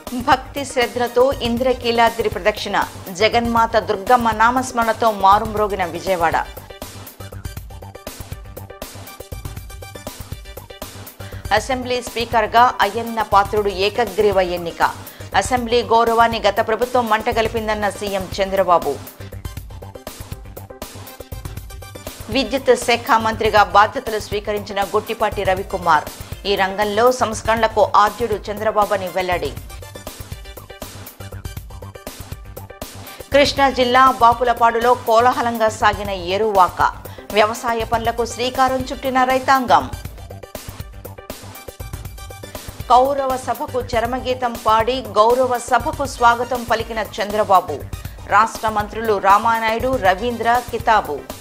భక్తి శ్రద్ధలతో ఇంద్రకీలాద్రి ప్రదక్షిణ జగన్మాత దుర్గమ్మ నామస్మరణతో మారుమ్రోగిన విజయవాడ అసెంబ్లీ స్పీకర్గా అయ్యన్న పాత్రుడు ఏకగ్రీవ ఎన్నిక అసెంబ్లీ గౌరవాన్ని గత ప్రభుత్వం మంటగలిపిందన్న సీఎం చంద్రబాబు విద్యుత్ శాఖ మంత్రిగా బాధ్యతలు స్వీకరించిన గుట్టిపాటి రవికుమార్ ఈ రంగంలో సంస్కరణలకు ఆద్యుడు చంద్రబాబు అని వెల్లడి కృష్ణా జిల్లా బాపులపాడులో కోలాహలంగా సాగిన ఏరువాక వ్యవసాయ పనులకు శ్రీకారం చుట్టిన రైతాంగం కౌరవ సభకు చరమగీతం పాడి గౌరవ సభకు స్వాగతం పలికిన చంద్రబాబు రాష్ట్ర మంత్రులు రామానాయుడు రవీంద్ర కితాబు